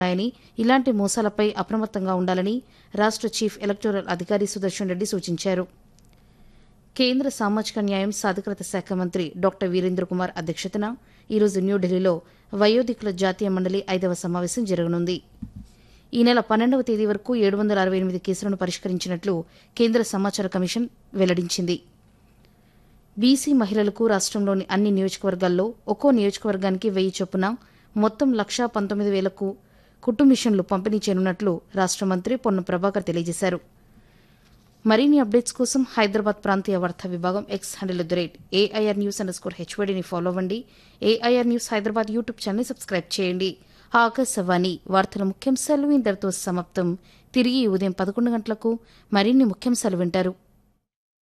ఉన్నాయని ఇలాంటి మోసాలపై అప్రమత్తంగా ఉండాలని రాష్ట్ర చీఫ్ ఎలక్టోరల్ అధికారి సుదర్శన్ రెడ్డి సూచించారు కేంద్ర సామాజిక న్యాయం సాధికారత శాఖ మంత్రి డాక్టర్ వీరేంద్ర కుమార్ అధ్యక్షతన ఈరోజు న్యూఢిల్లీలో వయోధికుల జాతీయ మండలి ఐదవ సమావేశం జరగనుంది ఈ నెల పన్నెండవ తేదీ వరకు ఏడు వందల అరవై ఎనిమిది కేసులను పరిష్కరించినట్లు కేంద్ర సమాచార కమిషన్ వెల్లడించింది బీసీ మహిళలకు రాష్ట్రంలోని అన్ని నియోజకవర్గాల్లో ఒక్కో నియోజకవర్గానికి వెయ్యి చొప్పున మొత్తం లక్షా పంతొమ్మిది వేలకు కుటుంబిషన్లు పంపిణీ చేయనున్నట్లు రాష్ట్ర మంత్రి పొన్నం ప్రభాకర్ తెలియజేశారు మరిన్ని అప్డేట్స్ కోసం హైదరాబాద్ ప్రాంతీయ వార్తా విభాగం X handle the rate AIR news underscore స్కోర్ హెచ్వడిని ఫాలో అవ్వండి AIR news Hyderabad YouTube channel subscribe చేయండి ఆకాశవాణి వార్తల ముఖ్యాంశాలు ఇంతటితో సమాప్తం తిరిగి ఉదయం పదకొండు గంటలకు మరిన్ని ముఖ్యాంశాలు వింటారు